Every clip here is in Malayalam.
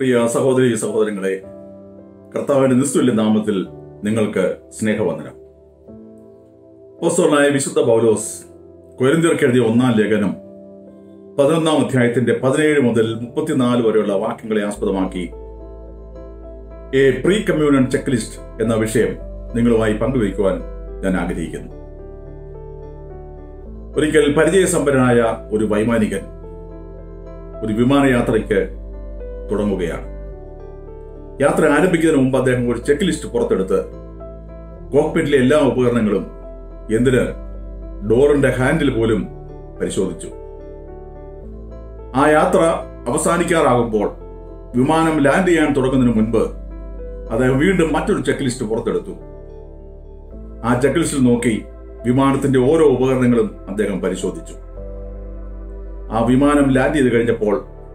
പ്രിയ സഹോദരി സഹോദരങ്ങളെ കർത്താവിന്റെ നിസ്തുല്യ നാമത്തിൽ നിങ്ങൾക്ക് സ്നേഹവന്ദനം പോസ്റ്റോളായ വിശുദ്ധ പൗലോസ് കൊരിന്തിയർക്ക് എഴുതിയ ഒന്നാം ലേഖനം പതിനൊന്നാം അധ്യായത്തിന്റെ പതിനേഴ് മുതൽ മുപ്പത്തിനാല് വരെയുള്ള വാക്യങ്ങളെ ആസ്പദമാക്കി a pre communion checklist എന്ന വിഷയം നിങ്ങളുമായി പങ്കുവയ്ക്കുവാൻ ഞാൻ ആഗ്രഹിക്കുന്നു ഒരിക്കൽ പരിചയസമ്പന്നനായ ഒരു വൈമാനികൻ ഒരു വിമാനയാത്രയ്ക്ക് തുടങ്ങുകയാണ് യാത്ര ആരംഭിക്കുന്നതിന് മുമ്പ് അദ്ദേഹം ഒരു ചെക്ക് ലിസ്റ്റ് പുറത്തെടുത്ത് കോക്പിറ്റിലെ എല്ലാ ഉപകരണങ്ങളും എന്തിന് ഡോറിന്റെ ഹാൻഡിൽ പോലും പരിശോധിച്ചു ആ യാത്ര അവസാനിക്കാറാകുമ്പോൾ വിമാനം ലാൻഡ് ചെയ്യാൻ തുടങ്ങുന്നതിന് മുൻപ് അദ്ദേഹം വീണ്ടും മറ്റൊരു ചെക്ക് ലിസ്റ്റ് പുറത്തെടുത്തു ആ ചെക്ക് ലിസ്റ്റിൽ നോക്കി വിമാനത്തിന്റെ ഓരോ ഉപകരണങ്ങളും അദ്ദേഹം പരിശോധിച്ചു ആ വിമാനം ലാൻഡ് ചെയ്ത് കഴിഞ്ഞപ്പോൾ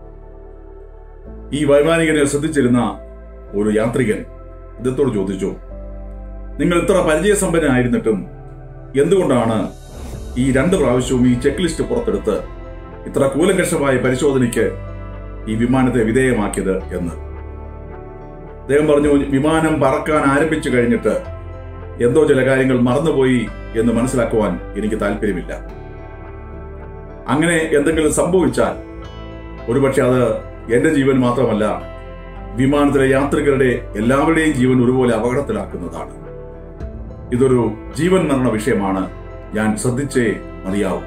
ഈ വൈമാനികനെ ശ്രദ്ധിച്ചിരുന്ന ഒരു യാത്രികൻ ഇദ്ദേഹത്തോട് ചോദിച്ചു നിങ്ങൾ ഇത്ര പരിചയസമ്പന്നനായിരുന്നിട്ടും എന്തുകൊണ്ടാണ് ഈ രണ്ട് പ്രാവശ്യവും ഈ ചെക്ക് ലിസ്റ്റ് പുറത്തെടുത്ത് ഇത്ര കൂലങ്കഷമായ പരിശോധനയ്ക്ക് ഈ വിമാനത്തെ വിധേയമാക്കിയത് എന്ന് അദ്ദേഹം പറഞ്ഞു വിമാനം പറക്കാൻ ആരംഭിച്ചു കഴിഞ്ഞിട്ട് എന്തോ ചില കാര്യങ്ങൾ മറന്നുപോയി എന്ന് മനസ്സിലാക്കുവാൻ എനിക്ക് താല്പര്യമില്ല അങ്ങനെ എന്തെങ്കിലും സംഭവിച്ചാൽ ഒരുപക്ഷെ അത് എന്റെ ജീവൻ മാത്രമല്ല വിമാനത്തിലെ യാത്രികരുടെ എല്ലാവരുടെയും ജീവൻ ഒരുപോലെ അപകടത്തിലാക്കുന്നതാണ് ഇതൊരു ജീവൻ മരണ വിഷയമാണ് ഞാൻ ശ്രദ്ധിച്ചേ മതിയാവും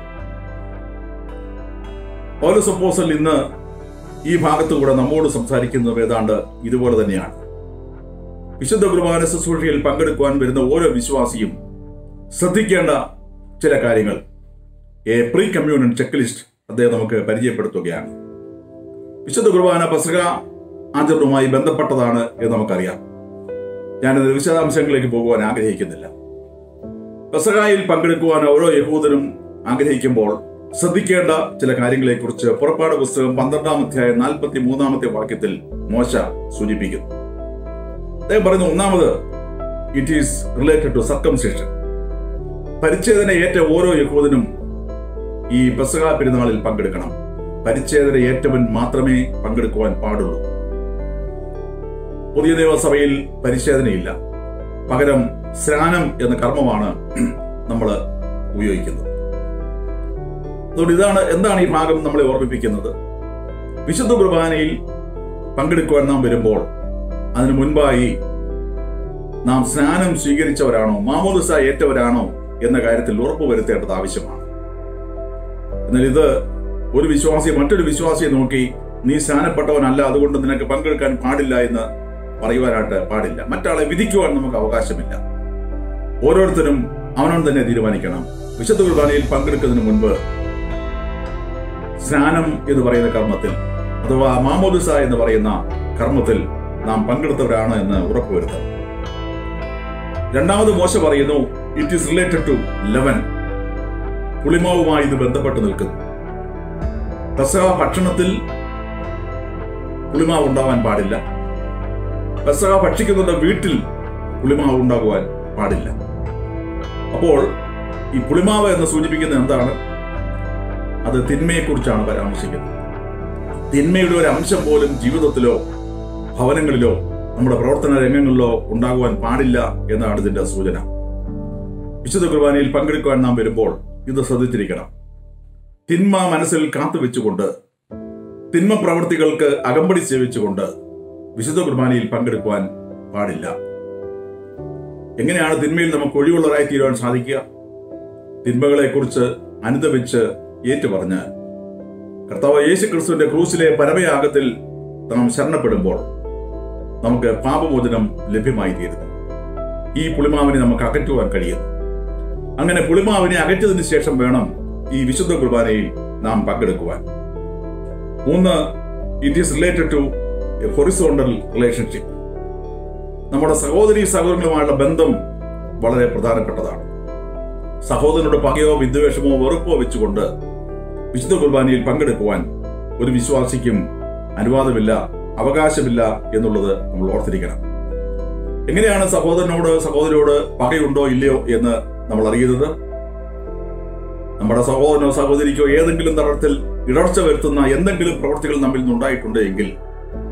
പൗലോസ് അപ്പോസ്തലൻ ഇന്ന് ഈ ഭാഗത്തുകൂടെ നമ്മോട് സംസാരിക്കുന്നത് ഏതാണ്ട് ഇതുപോലെ തന്നെയാണ് വിശുദ്ധ കുർബാന ശുശ്രൂഷയിൽ പങ്കെടുക്കുവാൻ വരുന്ന ഓരോ വിശ്വാസിയും ശ്രദ്ധിക്കേണ്ട ചില കാര്യങ്ങൾ a pre communion checklist അദ്ദേഹം നമുക്ക് പരിചയപ്പെടുത്തുകയാണ് വിശുദ്ധ കുർബാന പസക ആചരണവുമായി ബന്ധപ്പെട്ടതാണ് എന്ന് നമുക്കറിയാം ഞാനത് വിശദാംശങ്ങളിലേക്ക് പോകുവാൻ ആഗ്രഹിക്കുന്നില്ല പെസകായിൽ പങ്കെടുക്കുവാൻ ഓരോ യഹൂദനും ആഗ്രഹിക്കുമ്പോൾ ശ്രദ്ധിക്കേണ്ട ചില കാര്യങ്ങളെക്കുറിച്ച് പുറപ്പാട് പുസ്തകം പന്ത്രണ്ടാം അധ്യായം നാൽപ്പത്തി മൂന്നാമത്തെ വാക്യത്തിൽ മോശ സൂചിപ്പിക്കുന്നു അദ്ദേഹം പറയുന്നു ഒന്നാമത് it is related to circumcision പരിച്ഛേദന ഏറ്റ ഓരോ യഹൂദനും ഈ പെസക പെരുന്നാളിൽ പങ്കെടുക്കണം പരിച്ഛേദന ഏറ്റവൻ മാത്രമേ പങ്കെടുക്കുവാൻ പാടുള്ളൂ പുതിയ നിയമസഭയിൽ പരിച്ഛേദനയില്ല പകരം സ്നാനം എന്ന കർമ്മമാണ് നമ്മൾ ഉപയോഗിക്കുന്നത് അതുകൊണ്ട് ഇതാണ് എന്താണ് ഈ ഭാഗം നമ്മളെ ഓർമ്മിപ്പിക്കുന്നത് വിശുദ്ധ കുർബാനയിൽ പങ്കെടുക്കുവാൻ നാം വരുമ്പോൾ അതിനു മുൻപായി നാം സ്നാനം സ്വീകരിച്ചവരാണോ മാമോദിസ ഏറ്റവരാണോ എന്ന കാര്യത്തിൽ ഉറപ്പ് വരുത്തേണ്ടത് ആവശ്യമാണ് എന്നാൽ ഇത് ഒരു വിശ്വാസി മറ്റൊരു വിശ്വാസിയെ നോക്കി നീ സ്നാനപ്പെട്ടവനല്ല അതുകൊണ്ട് നിനക്ക് പങ്കെടുക്കാൻ പാടില്ല എന്ന് പറയുവാനായിട്ട് പാടില്ല മറ്റാളെ വിധിക്കുവാൻ നമുക്ക് അവകാശമില്ല ഓരോരുത്തരും അവനവൻ തന്നെ തീരുമാനിക്കണം വിശുദ്ധ കുർബാനയിൽ പങ്കെടുക്കുന്നതിന് മുൻപ് സ്നാനം എന്ന് പറയുന്ന കർമ്മത്തിൽ അഥവാ മാമോദിസ എന്ന് പറയുന്ന കർമ്മത്തിൽ നാം പങ്കെടുത്തവരാണ് എന്ന് ഉറപ്പുവരുത്തണം രണ്ടാമത് മോശ പറയുന്നു it is related to leaven പുളിമാവുമായി ഇത് ബന്ധപ്പെട്ട് നിൽക്കുന്നു പെസഹ ഭക്ഷണത്തിൽ പുളിമാവ് ഉണ്ടാവാൻ പാടില്ല പെസഹ ഭക്ഷിക്കുന്നുണ്ട് വീട്ടിൽ പുളിമാവ് ഉണ്ടാകുവാൻ പാടില്ല അപ്പോൾ ഈ പുളിമാവ് എന്ന് സൂചിപ്പിക്കുന്നത് എന്താണ് അത് തിന്മയെക്കുറിച്ചാണ് പരാമർശിക്കുന്നത് തിന്മയുടെ ഒരു അംശം പോലും ജീവിതത്തിലോ ഭവനങ്ങളിലോ നമ്മുടെ പ്രവർത്തന രംഗങ്ങളിലോ ഉണ്ടാകുവാൻ പാടില്ല എന്നാണ് ഇതിന്റെ സൂചന വിശുദ്ധ കുർബാനയിൽ പങ്കെടുക്കുവാൻ നാം വരുമ്പോൾ ഇത് ശ്രദ്ധിച്ചിരിക്കണം തിന്മ മനസ്സിൽ കാത്തുവെച്ചുകൊണ്ട് തിന്മ പ്രവൃത്തികൾക്ക് അകമ്പടി സേവിച്ചുകൊണ്ട് വിശുദ്ധ കുർബാനയിൽ പങ്കെടുക്കുവാൻ പാടില്ല എങ്ങനെയാണ് തിന്മയിൽ നമുക്ക് ഒഴിവുള്ളവരായി തീരുവാൻ സാധിക്കുക തിന്മകളെ കുറിച്ച് അനുദപിച്ച് ഏറ്റുപറഞ്ഞ് കർത്താവ് യേശു ക്രിസ്തുവിന്റെ ക്രൂസിലെ പരമയാഗത്തിൽ നാം ശരണപ്പെടുമ്പോൾ നമുക്ക് പാപമോചനം ലഭ്യമായി തീരുന്നു ഈ പുളിമാവിനെ നമുക്ക് അകറ്റുവാൻ കഴിയുന്നു അങ്ങനെ പുളിമാവിനെ അകറ്റതിന് ശേഷം വേണം ഈ വിശുദ്ധ കുർബാനയിൽ നാം പങ്കെടുക്കുവാൻ മൂന്ന് it is related to a horizontal relationship നമ്മുടെ സഹോദരി സഹോദരങ്ങളുമായുള്ള ബന്ധം വളരെ പ്രധാനപ്പെട്ടതാണ് സഹോദരനോട് പകയോ വിദ്വേഷമോ വെറുപ്പോ വെച്ചുകൊണ്ട് വിശുദ്ധ കുർബാനയിൽ പങ്കെടുക്കുവാൻ ഒരു വിശ്വാസിക്കും അനുവാദമില്ല അവകാശമില്ല എന്നുള്ളത് നമ്മൾ ഓർത്തിരിക്കണം എങ്ങനെയാണ് സഹോദരനോട് സഹോദരിയോട് പകയുണ്ടോ ഇല്ലയോ എന്ന് നമ്മൾ അറിയുന്നത് നമ്മുടെ സഹോദരനോ സഹോദരിക്കോ ഏതെങ്കിലും തരത്തിൽ ഇടർച്ച വരുത്തുന്ന എന്തെങ്കിലും പ്രവൃത്തികൾ നമ്മിൽ നിന്നുണ്ടായിട്ടുണ്ട് എങ്കിൽ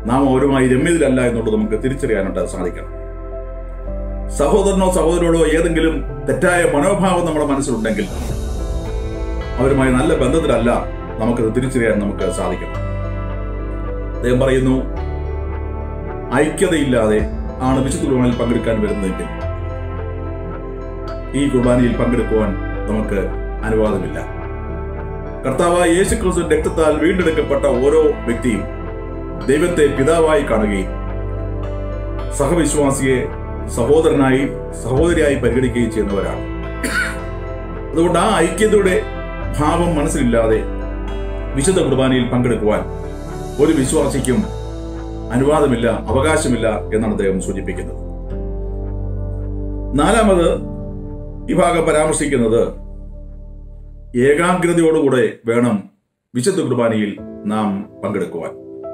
നാം അവരുമായി രമ്യതിലല്ല എന്നുള്ളത് നമുക്ക് തിരിച്ചറിയാനായിട്ട് സാധിക്കണം സഹോദരനോ സഹോദരോടോ ഏതെങ്കിലും തെറ്റായ മനോഭാവം നമ്മുടെ മനസ്സിലുണ്ടെങ്കിൽ അവരുമായി നല്ല ബന്ധത്തിലല്ല നമുക്കത് തിരിച്ചറിയാൻ നമുക്ക് സാധിക്കണം അദ്ദേഹം പറയുന്നു ഐക്യതയില്ലാതെ ആണ് വിശുദ്ധ കുർബാനയിൽ പങ്കെടുക്കാൻ വരുന്നതെങ്കിൽ ഈ കുർബാനയിൽ പങ്കെടുക്കുവാൻ നമുക്ക് അനുവാദമില്ല കർത്താവായ യേശു ക്രിസ്തു രക്തത്താൽ വീണ്ടെടുക്കപ്പെട്ട ഓരോ വ്യക്തിയും ദൈവത്തെ പിതാവായി കാണുകയും സഹവിശ്വാസിയെ സഹോദരനായി സഹോദരിയായി പരിഗണിക്കുകയും ചെയ്യുന്നവരാണ് അതുകൊണ്ട് ആ ഐക്യതയുടെ ഭാവം മനസ്സിലില്ലാതെ വിശുദ്ധ കുർബാനയിൽ പങ്കെടുക്കുവാൻ ഒരു വിശ്വാസിക്കും അനുവാദമില്ല അവകാശമില്ല എന്നാണ് അദ്ദേഹം സൂചിപ്പിക്കുന്നത് നാലാമത് ഈ ഭാഗം പരാമർശിക്കുന്നത് ഏകാഗ്രതയോടുകൂടെ വേണം വിശുദ്ധ കുർബാനയിൽ നാം പങ്കെടുക്കുവാൻ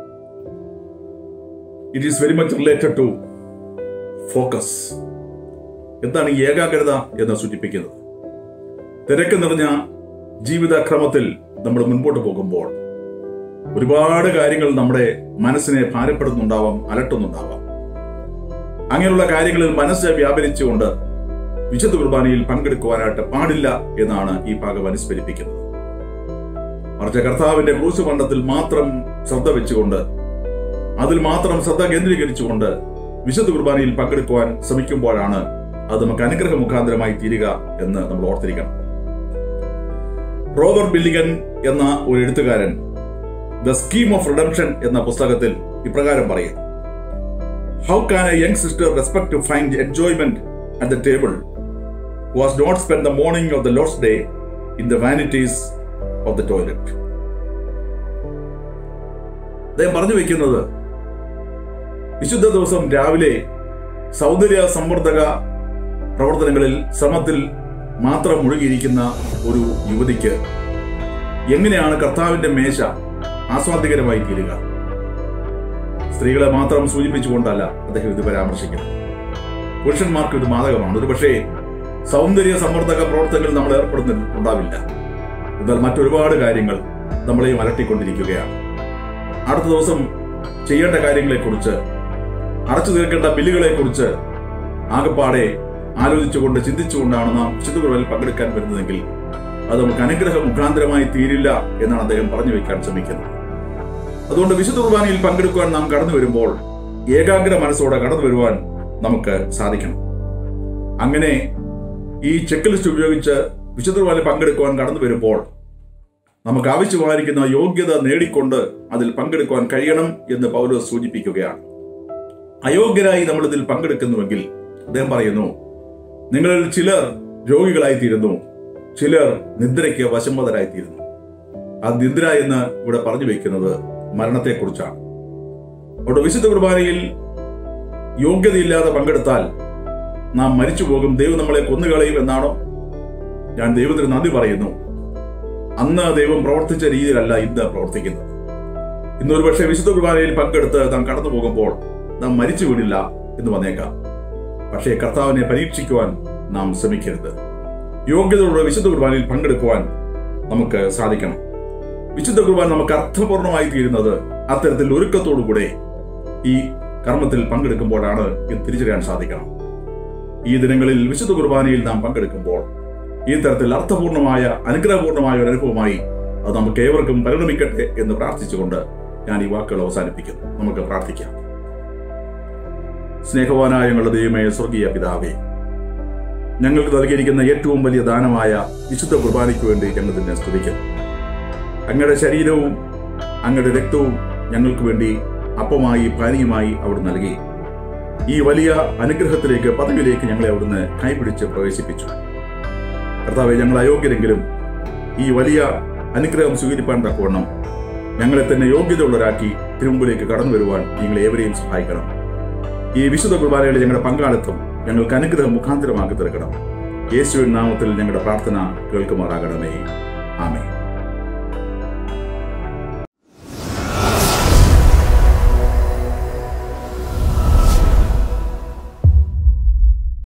it is very much related to focus എന്താണ് ഈ ഏകാഗ്രത എന്ന് സൂചിപ്പിക്കുന്നത് തിരക്ക് നിറഞ്ഞ ജീവിതക്രമത്തിൽ നമ്മൾ മുൻപോട്ട് പോകുമ്പോൾ ഒരുപാട് കാര്യങ്ങൾ നമ്മുടെ മനസ്സിനെ ഭാരപ്പെടുന്നുണ്ടാവാം അലട്ടുന്നുണ്ടാവാം അങ്ങനെയുള്ള കാര്യങ്ങളിൽ മനസ്സ് വ്യാപരിച്ചുകൊണ്ട് വിശുദ്ധ കുർബാനയിൽ പങ്കെടുക്കുവാനായിട്ട് പാടില്ല എന്നാണ് ഈ ഭാഗം അനുസ്മരിപ്പിക്കുന്നത് മറിച്ച് കർത്താവിന്റെ ക്രൂശ് പണ്ടത്തിൽ മാത്രം ശ്രദ്ധ വെച്ചുകൊണ്ട് അതിൽ മാത്രം ശ്രദ്ധ കേന്ദ്രീകരിച്ചുകൊണ്ട് വിശുദ്ധ കുർബാനയിൽ പങ്കെടുക്കുവാൻ ശ്രമിക്കുമ്പോഴാണ് അത് നമുക്ക് അനുഗ്രഹ മുഖാന്തരമായി തീരുക എന്ന് നമ്മൾ ഓർത്തിരിക്കണം റോബർട്ട് ബില്ലിഗൻ എന്ന ഒരു എഴുത്തുകാരൻ ദ സ്കീം ഓഫ് റിഡംഷൻ എന്ന പുസ്തകത്തിൽ ഇപ്രകാരം പറയും how can a young sister respect to find enjoyment at the table was not spend the morning of the lost day in the vanities of the toilet അദ്ദേഹം പറഞ്ഞു വെക്കുന്നത് വിശുദ്ധ ദിവസം രാവിലെ സൗന്ദര്യ സമ്മർദ്ദക പ്രവർത്തനങ്ങളിൽ ശ്രമത്തിൽ മാത്രം മുഴുകിയിരിക്കുന്ന ഒരു യുവതിക്ക് എങ്ങനെയാണ് കർത്താവിന്റെ മേശ ആസ്വാദികരമായി തീരുക സ്ത്രീകളെ മാത്രം സൂചിപ്പിച്ചുകൊണ്ടല്ല അദ്ദേഹം ഇത് പരാമർശിക്കുന്നത് പുരുഷന്മാർക്ക് ഇത് ബാധകമാണ് ഒരു പക്ഷേ സൗന്ദര്യ സമ്മർദ്ദക പ്രവർത്തനങ്ങളിൽ നമ്മൾ ഏർപ്പെടുന്നുണ്ടാവില്ല എന്നാൽ മറ്റൊരുപാട് കാര്യങ്ങൾ നമ്മളെയും അലട്ടിക്കൊണ്ടിരിക്കുകയാണ് അടുത്ത ദിവസം ചെയ്യേണ്ട കാര്യങ്ങളെക്കുറിച്ച് അടച്ചു തീർക്കേണ്ട ബില്ലുകളെ കുറിച്ച് ആകപ്പാടെ ആലോചിച്ചുകൊണ്ട് ചിന്തിച്ചുകൊണ്ടാണ് നാം വിശുദ്ധ കുർബാനയിൽ പങ്കെടുക്കാൻ വരുന്നതെങ്കിൽ അത് നമുക്ക് അനുഗ്രഹ മുഖാന്തരമായി തീരില്ല എന്നാണ് അദ്ദേഹം പറഞ്ഞു വെക്കാൻ ശ്രമിക്കുന്നത് അതുകൊണ്ട് വിശുദ്ധ കുർബാനയിൽ പങ്കെടുക്കുവാൻ നാം കടന്നു വരുമ്പോൾ ഏകാഗ്ര മനസ്സോടെ കടന്നു വരുവാൻ നമുക്ക് സാധിക്കണം അങ്ങനെ ഈ ചെക്ക് ലിസ്റ്റ് ഉപയോഗിച്ച് വിശുദ്ധ കുർബാനയിൽ പങ്കെടുക്കുവാൻ കടന്നു വരുമ്പോൾ നമുക്ക് ആവശ്യമായിരിക്കുന്ന യോഗ്യത നേടിക്കൊണ്ട് അതിൽ പങ്കെടുക്കുവാൻ കഴിയണം എന്ന് പൗലോസ് സൂചിപ്പിക്കുകയാണ് അയോഗ്യരായി നമ്മൾ ഇതിൽ പങ്കെടുക്കുന്നുവെങ്കിൽ അദ്ദേഹം പറയുന്നു നിങ്ങളിൽ ചിലർ രോഗികളായിത്തീരുന്നു ചിലർ നിദ്രയ്ക്ക് വശംവതരായിത്തീരുന്നു ആ നിദ്ര എന്ന് ഇവിടെ പറഞ്ഞു വെക്കുന്നത് മരണത്തെക്കുറിച്ചാണ് അവിടെ വിശുദ്ധ കുർബാനയിൽ യോഗ്യതയില്ലാതെ പങ്കെടുത്താൽ നാം മരിച്ചു പോകും ദൈവം നമ്മളെ കൊന്നുകളയും എന്നാണോ ഞാൻ ദൈവത്തിന് നന്ദി പറയുന്നു അന്ന് ദൈവം പ്രവർത്തിച്ച രീതിയിലല്ല ഇന്ന് പ്രവർത്തിക്കുന്നത് ഇന്നൊരു പക്ഷേ വിശുദ്ധ കുർബാനയിൽ പങ്കെടുത്ത് നാം കടന്നു പോകുമ്പോൾ നാം മരിച്ചു വീടില്ല എന്ന് വന്നേക്കാം പക്ഷേ കർത്താവിനെ പരീക്ഷിക്കുവാൻ നാം ശ്രമിക്കരുത് യോഗ്യതയുള്ള വിശുദ്ധ കുർബാനയിൽ പങ്കെടുക്കുവാൻ നമുക്ക് സാധിക്കണം വിശുദ്ധ കുർബാന നമുക്ക് അർത്ഥപൂർണമായി തീരുന്നത് അത്തരത്തിൽ ഒരുക്കത്തോടുകൂടെ ഈ കർമ്മത്തിൽ പങ്കെടുക്കുമ്പോഴാണ് ഇത് തിരിച്ചറിയാൻ സാധിക്കണം ഈ ദിനങ്ങളിൽ വിശുദ്ധ കുർബാനയിൽ നാം പങ്കെടുക്കുമ്പോൾ ഈ തരത്തിൽ അർത്ഥപൂർണമായ അനുഗ്രഹപൂർണമായ ഒരു അനുഭവമായി അത് നമുക്ക് ഏവർക്കും പരിണമിക്കട്ടെ എന്ന് പ്രാർത്ഥിച്ചുകൊണ്ട് ഞാൻ ഈ വാക്കുകൾ അവസാനിപ്പിക്കുന്നു നമുക്ക് പ്രാർത്ഥിക്കാം സ്നേഹവാനായ ഞങ്ങളുടെ ദൈവമേ സ്വർഗീയ പിതാവേ ഞങ്ങൾക്ക് നൽകിയിരിക്കുന്ന ഏറ്റവും വലിയ ദാനമായ വിശുദ്ധ കുർബാനയ്ക്ക് വേണ്ടി ഞങ്ങൾ തന്നെ സ്തുതിക്കുന്നു അങ്ങയുടെ ശരീരവും അങ്ങയുടെ രക്തവും ഞങ്ങൾക്ക് വേണ്ടി അപ്പമായി പാനീയമായി അവിടെ നൽകി ഈ വലിയ അനുഗ്രഹത്തിലേക്ക് പദവിയിലേക്ക് ഞങ്ങളെ അവിടുന്ന് കൈപിടിച്ച് പ്രവേശിപ്പിച്ചു കർത്താവെ ഞങ്ങൾ അയോഗ്യരെങ്കിലും ഈ വലിയ അനുഗ്രഹം സ്വീകരിപ്പാൻ തക്കവണ്ണം ഞങ്ങളെ തന്നെ യോഗ്യതയുള്ളവരാക്കി തിരുമുമ്പിലേക്ക് കടന്നു വരുവാൻ നിങ്ങൾ ഏവരെയും സഹായിക്കണം ഈ വിശുദ്ധ കുർബാനയുടെ ഞങ്ങളുടെ പങ്കാളിത്തം ഞങ്ങൾക്ക് അനുഗ്രഹം മുഖാന്തരമാക്കി തീർക്കണം യേശുവിൻ നാമത്തിൽ ഞങ്ങളുടെ പ്രാർത്ഥന കേൾക്കുമാറാകണമേ ആമേ